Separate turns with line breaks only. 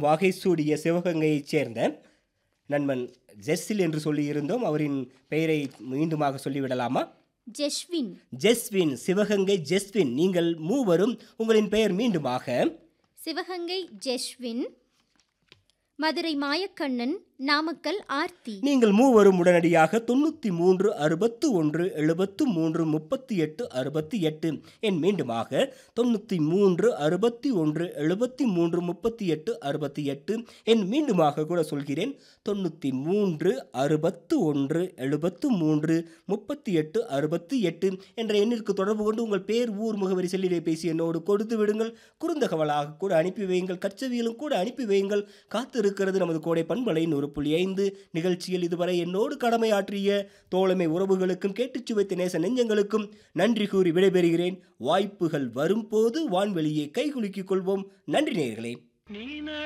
எல்லாம் வாகை சூடிய சிவகங்கையைச் சேர்ந்த நண்பன் ஜெஸ்ஸில் என்று சொல்லியிருந்தோம் அவரின் பெயரை மீண்டுமாக சொல்லிவிடலாமா
ஜெஷ்வின்
ஜெஸ்வின் சிவகங்கை ஜெஸ்வின் நீங்கள் மூவரும் உங்களின் பெயர் மீண்டுமாக
சிவகங்கை ஜெஷ்வின் மதுரை மாயக்கண்ணன் நாமக்கல் ஆர்த்தி
நீங்கள் மூவரும் உடனடியாக தொண்ணூற்றி மூன்று அறுபத்து ஒன்று எழுபத்து மூன்று முப்பத்தி எட்டு அறுபத்தி எட்டு என் மீண்டுமாக தொண்ணூற்றி மூன்று அறுபத்தி ஒன்று எழுபத்தி மூன்று முப்பத்தி எட்டு அறுபத்தி எட்டு என் மீண்டுமாக கூட சொல்கிறேன் தொண்ணூற்றி மூன்று அறுபத்து ஒன்று எழுபத்து மூன்று முப்பத்தி எட்டு அறுபத்தி எட்டு என்ற எண்ணிற்கு தொடர்பு கொண்டு உங்கள் பேர் ஊர் முகவரி செல்லிலே பேசி என்னோடு கொடுத்து விடுங்கள் குறுந்தகவலாக கூட அனுப்பி வையுங்கள் கச்சவியலும் கூட அனுப்பி வையுங்கள் காத்திருக்கிறது நமது கோடை பண்பலையின் ஒரு புள்ளி ஐந்து நிகழ்ச்சியில் இதுவரை என்னோடு கடமையாற்றிய தோழமை உறவுகளுக்கும் கேட்டுச் சுவைத்த நேச நெஞ்சங்களுக்கும் நன்றி கூறி விடைபெறுகிறேன் வாய்ப்புகள் வரும்போது வான்வெளியை கைகுலுக்கிக் கொள்வோம் நன்றி நேயர்களே